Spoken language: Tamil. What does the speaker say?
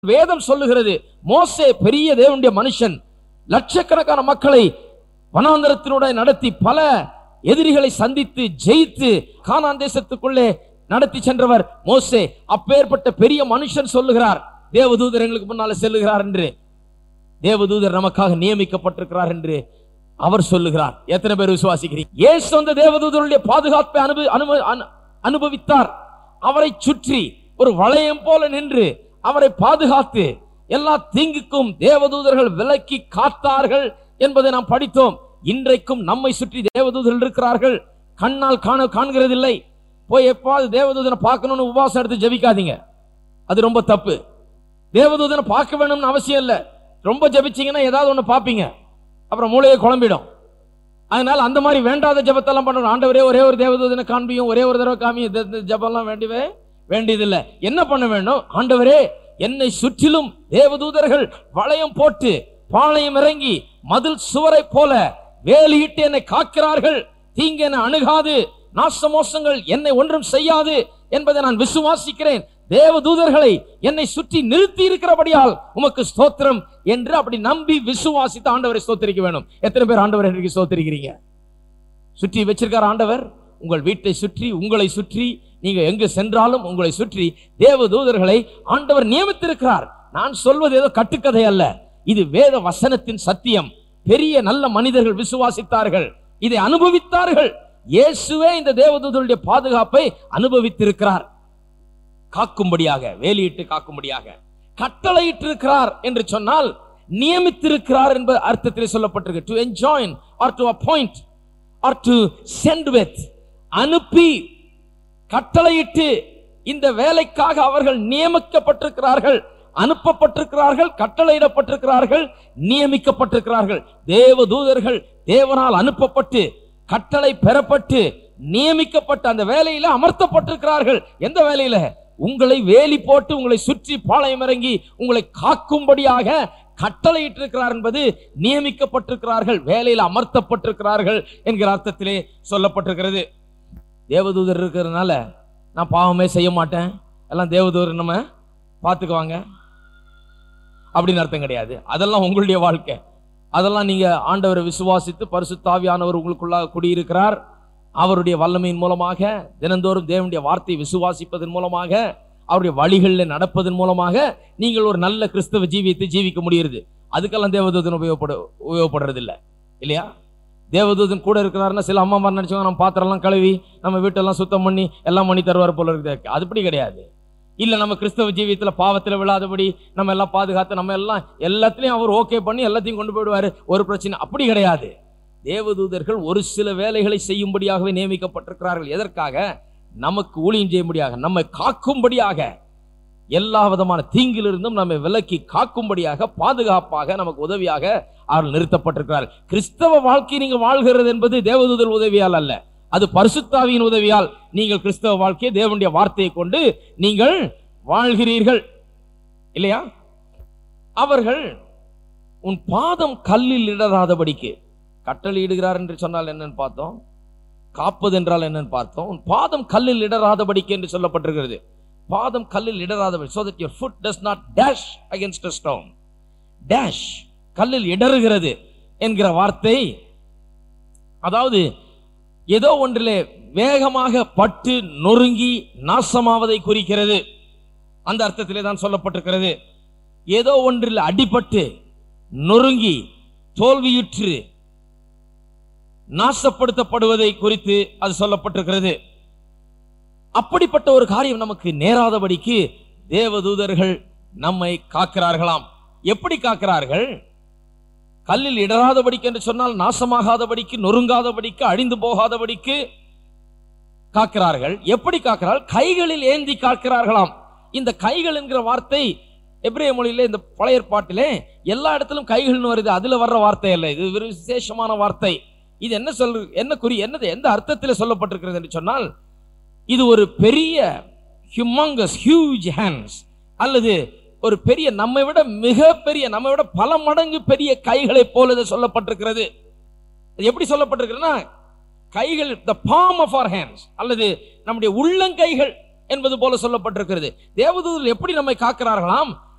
வேதம் சொல்லுகிறது மோசே பெரிய தேவனுடைய மனுஷன் லட்சக்கணக்கான மக்களை வனாந்தரத்தினுடைய நடத்தி பல எதிரிகளை சந்தித்து ஜெயித்து கானான் தேசத்துக்குள்ளே நடத்தி சென்றவர் மோசே அப்பேற்பட்ட பெரிய மனுஷன் சொல்லுகிறார் தேவதூதர் எங்களுக்கு முன்னால செல்லுகிறார் என்று தேவதூதர் நமக்காக நியமிக்கப்பட்டிருக்கிறார் என்று அவர் சொல்லுகிறார் எத்தனை பேர் விசுவாசிக்கிறீங்க இயேசு அந்த தேவதூதருடைய பாதுகாப்பை அனுபவி அனுப- அனு- அனுபவித்தார் அவரை சுற்றி ஒரு வளையம் போல நின்று அவரை பாதுகாத்து எல்லா தீங்குக்கும் தேவதூதர்கள் விலக்கி காத்தார்கள் என்பதை நாம் படித்தோம் இன்றைக்கும் நம்மை சுற்றி தேவதூதர்கள் இருக்கிறார்கள் கண்ணால் காண காண்கிறதில்லை போய் எப்பாவது தேவதூதனை பார்க்கணும்னு உபவாசம் எடுத்து ஜெபிக்காதீங்க அது ரொம்ப தப்பு தேவதூதனை பார்க்க வேணும்னு அவசியம் இல்லை ரொம்ப ஜெபிச்சீங்கன்னா ஏதாவது ஒண்ணு பார்ப்பீங்க அப்புறம் மூளையே குழம்பிடும் அதனால அந்த மாதிரி வேண்டாத ஜெபத்தெல்லாம் பண்ணணும் ஆண்டவரே ஒரே ஒரு தேவதூதனை காண்பியும் ஒரே ஒரு தடவை காமியும் இந்த- இந்த ஜெபம்லாம் வேண்டியவே வேண்டியதில்லை என்ன பண்ண வேண்டும் ஆண்டவரே என்னை சுற்றிலும் தேவதூதர்கள் வளையம் போட்டு பாளையம் இறங்கி மதில் சுவரை போல வேலியிட்டு என்னை காக்கிறார்கள் தீங்கு என்னை அணுகாது நாசமோசங்கள் என்னை ஒன்றும் செய்யாது என்பதை நான் விசுவாசிக்கிறேன் தேவதூதர்களை என்னை சுற்றி நிறுத்தி இருக்கிறபடியால் உமக்கு ஸ்தோத்திரம் என்று அப்படி நம்பி விசுவாசித்து ஆண்டவரை ஸ்தோத்திரிக்க வேணும் எத்தனை பேர் ஆண்டவரை இன்றைக்கு ஸ்தோத்திரிக்கிறீங்க சுற்றி வச்சிருக்கார் ஆண்டவர் உங்கள் வீட்டை சுற்றி உங்களை சுற்றி நீங்க எங்கு சென்றாலும் உங்களை சுற்றி தேவதூதர்களை ஆண்டவர் நியமித்திருக்கிறார் நான் சொல்வது ஏதோ கட்டுக்கதை அல்ல இது வேத வசனத்தின் சத்தியம் பெரிய நல்ல மனிதர்கள் விசுவாசித்தார்கள் இதை அனுபவித்தார்கள் இயேசுவே இந்த தேவதூதருடைய பாதுகாப்பை அனுபவித்திருக்கிறார் காக்கும்படியாக வேலியிட்டு காக்கும்படியாக கட்டளையிட்டிருக்கிறார் என்று சொன்னால் நியமித்திருக்கிறார் என்பது அர்த்தத்தில் சொல்லப்பட்டிருக்கு to enjoin or to appoint or to send with அனுப்பி கட்டளையிட்டு இந்த வேலைக்காக அவர்கள் நியமிக்கப்பட்டிருக்கிறார்கள் அனுப்பப்பட்டிருக்கிறார்கள் கட்டளையிடப்பட்டிருக்கிறார்கள் நியமிக்கப்பட்டிருக்கிறார்கள் தேவதூதர்கள் தேவனால் அனுப்பப்பட்டு கட்டளை பெறப்பட்டு நியமிக்கப்பட்ட அந்த வேலையில அமர்த்தப்பட்டிருக்கிறார்கள் எந்த வேலையில உங்களை வேலி போட்டு உங்களை சுற்றி பாளையம் இறங்கி உங்களை காக்கும்படியாக கட்டளையிட்டிருக்கிறார் என்பது நியமிக்கப்பட்டிருக்கிறார்கள் வேலையில் அமர்த்தப்பட்டிருக்கிறார்கள் என்கிற அர்த்தத்திலே சொல்லப்பட்டிருக்கிறது தேவதூதர் இருக்கிறதுனால நான் பாவமே செய்ய மாட்டேன் எல்லாம் தேவதூதர் நம்ம பார்த்துக்குவாங்க அப்படின்னு அர்த்தம் கிடையாது அதெல்லாம் உங்களுடைய வாழ்க்கை அதெல்லாம் நீங்க ஆண்டவரை விசுவாசித்து பரிசுத்தாவியானவர் உங்களுக்குள்ளாக குடியிருக்கிறார் அவருடைய வல்லமையின் மூலமாக தினந்தோறும் தேவனுடைய வார்த்தையை விசுவாசிப்பதன் மூலமாக அவருடைய வழிகளில் நடப்பதன் மூலமாக நீங்கள் ஒரு நல்ல கிறிஸ்தவ ஜீவியத்தை ஜீவிக்க முடியுது அதுக்கெல்லாம் தேவதூதன் உபயோகப்பட உபயோகப்படுறது இல்ல இல்லையா தேவதூதன் கூட இருக்கிறாருன்னா சில அம்மா மாதிரி நினைச்சவங்க நம்ம பாத்திரம்லாம் கழுவி நம்ம வீட்டெல்லாம் சுத்தம் பண்ணி எல்லாம் பண்ணி தருவார் போல இருக்குது அதுபடி கிடையாது இல்ல நம்ம கிறிஸ்தவ ஜீவியத்துல பாவத்துல விழாதபடி நம்ம எல்லாம் பாதுகாத்து நம்ம எல்லாம் எல்லாத்துலயும் அவர் ஓகே பண்ணி எல்லாத்தையும் கொண்டு போயிடுவாரு ஒரு பிரச்சனை அப்படி கிடையாது தேவதூதர்கள் ஒரு சில வேலைகளை செய்யும்படியாகவே நியமிக்கப்பட்டிருக்கிறார்கள் எதற்காக நமக்கு ஊழியம் செய்யும்படியாக நம்மை காக்கும்படியாக எல்லா விதமான தீங்கிலிருந்தும் நம்மை விலக்கி காக்கும்படியாக பாதுகாப்பாக நமக்கு உதவியாக அவர்கள் நிறுத்தப்பட்டிருக்கிறார் கிறிஸ்தவ வாழ்க்கை நீங்க வாழ்கிறது என்பது தேவதூதர் உதவியால் அல்ல அது பரிசுத்தாவியின் உதவியால் நீங்கள் கிறிஸ்தவ வாழ்க்கையை தேவனுடைய வார்த்தையை கொண்டு நீங்கள் வாழ்கிறீர்கள் இல்லையா அவர்கள் உன் பாதம் கல்லில் இடராதபடிக்கு கட்டளை இடுகிறார் என்று சொன்னால் என்னன்னு பார்த்தோம் காப்பது என்றால் என்னன்னு பார்த்தோம் உன் பாதம் கல்லில் இடராதபடிக்கு என்று சொல்லப்பட்டிருக்கிறது பாதம் கல்லில் இடராதபடி so that your foot does not dash against a stone dash கல்லில் இடறுகிறது என்கிற வார்த்தை அதாவது ஏதோ ஒன்றிலே வேகமாக பட்டு நொறுங்கி நாசமாவதை குறிக்கிறது அந்த அர்த்தத்திலே தான் சொல்லப்பட்டிருக்கிறது ஏதோ ஒன்றில் அடிபட்டு நொறுங்கி தோல்வியுற்று நாசப்படுத்தப்படுவதை குறித்து அது சொல்லப்பட்டிருக்கிறது அப்படிப்பட்ட ஒரு காரியம் நமக்கு நேராதபடிக்கு தேவதூதர்கள் நம்மை காக்கிறார்களாம் எப்படி காக்கிறார்கள் கல்லில் இடராதபடிக்கு என்று சொன்னால் நாசமாகாதபடிக்கு நொறுங்காதபடிக்கு அழிந்து போகாதபடிக்கு காக்கிறார்கள் எப்படி காக்கிறார்கள் கைகளில் ஏந்தி காக்கிறார்களாம் இந்த கைகள் என்கிற வார்த்தை எபிரேய மொழியிலே இந்த பழைய ஏற்பாட்டிலே எல்லா இடத்திலும் கைகள்னு வருது அதுல வர்ற வார்த்தை அல்ல இது ஒரு விசேஷமான வார்த்தை இது என்ன சொல் என்ன குறி என்னது எந்த அர்த்தத்தில் சொல்லப்பட்டிருக்கிறது என்று சொன்னால் இது ஒரு பெரிய ஹியூமங்கஸ் ஹியூஜ் ஹேண்ட்ஸ் அல்லது ஒரு பெரிய நம்மை விட மிக பெரிய நம்மை விட பல மடங்கு பெரிய கைகளை போல இது சொல்லப்பட்டிருக்கிறது இது எப்படி சொல்லப்பட்டிருக்கிறதுனா கைகள் த palm of our hands அல்லது நம்முடைய உள்ளங்கைகள் என்பது போல சொல்லப்பட்டிருக்கிறது தேவதூதர்கள் எப்படி நம்மை காக்கிறார்களாம்